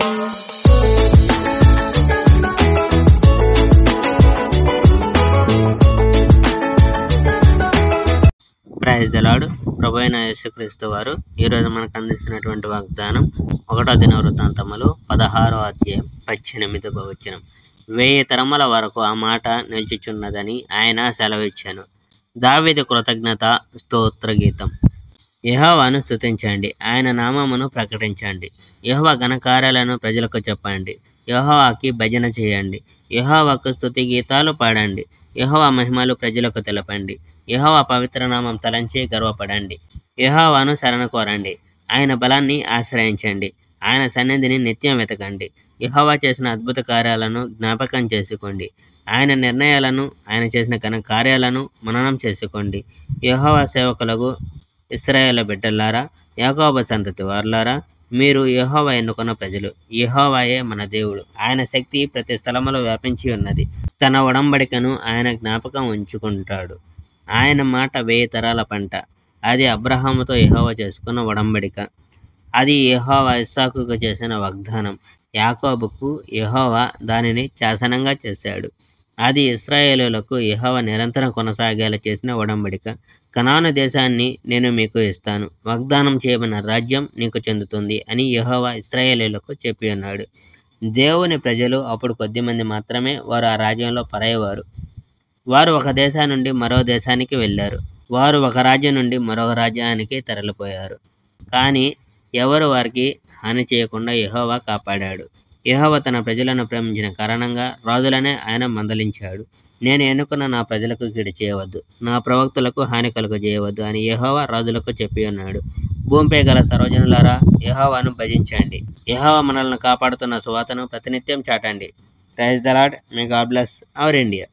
praise దలాడు ప్రభు అయిన యేసుక్రీస్తు వారు ఈరోజు మనకు అందించినటువంటి వాగ్దానం ఒకటో దిన వృత్తాంతములు పదహారో అధ్యాయం పద్దెనిమిది వచనం వెయ్యి తరముల వరకు ఆ మాట నిలిచిచున్నదని ఆయన సెలవిచ్చాను దావిది కృతజ్ఞత స్తోత్ర గీతం యెహోవాను స్తుతించండి ఆయన నామమును ప్రకటించండి యెహోవా ఘనకార్యాలను ప్రజలకు చెప్పండి యెహోవాకి భజన చేయండి యెహోవాకు స్తుతి గీతాలు పాడండి యెహోవా మహిమలు ప్రజలకు తెలపండి యెహోవా పవిత్ర నామం తలంచి గర్వపడండి యెహోవాను శరణ కోరండి ఆయన బలాన్ని ఆశ్రయించండి ఆయన సన్నిధిని నిత్యం వెతకండి యెహోవా చేసిన అద్భుత కార్యాలను జ్ఞాపకం చేసుకోండి ఆయన నిర్ణయాలను ఆయన చేసిన ఘన కార్యాలను మననం చేసుకోండి యెహోవా సేవకులకు ఇస్రాయేల్ బిడ్డలారా యాకోబ సంతతి వారులారా మీరు యెహోవా ఎన్నుకున్న ప్రజలు యెహోవాయే మన దేవుడు ఆయన శక్తి ప్రతి స్థలములో వ్యాపించి ఉన్నది తన ఒడంబడికను ఆయన జ్ఞాపకం ఉంచుకుంటాడు ఆయన మాట వెయ్యి తరాల పంట అది అబ్రహాముతో యెహోవా చేసుకున్న ఒడంబడిక అది యెహోవా ఇస్సాకుకు చేసిన వాగ్దానం యాకోబుకు యెహోవా దానిని శాసనంగా చేశాడు అది ఇస్రాయేలులకు యెహోవా నిరంతరం కొనసాగేలా చేసిన ఒడంబడిక కనాను దేశాన్ని నేను మీకు ఇస్తాను వాగ్దానం చేయబడిన రాజ్యం నీకు చెందుతుంది అని యెహోవా ఇస్రాయేలీలకు చెప్పి ఉన్నాడు దేవుని ప్రజలు అప్పుడు కొద్దిమంది మాత్రమే వారు ఆ రాజ్యంలో పరాయేవారు వారు ఒక దేశం నుండి మరో దేశానికి వెళ్ళారు వారు ఒక రాజ్యం నుండి మరొక రాజ్యానికి తరలిపోయారు కానీ ఎవరు వారికి హాని చేయకుండా యెహోవా కాపాడాడు యెహోవా తన ప్రజలను ప్రేమించిన కారణంగా రాజులనే ఆయన మందలించాడు నేను ఎన్నుకున్న నా ప్రజలకు కీడు చేయవద్దు నా ప్రవక్తలకు హాని కలుగ చేయవద్దు అని యెహోవా రాజులకు చెప్పి ఉన్నాడు భూమిపై గల సర్వజనులారా యెహోవాను భజించండి యెహోవా మనల్ని కాపాడుతున్న సువాతను ప్రతినిత్యం చాటండి praise the Lord may God bless our India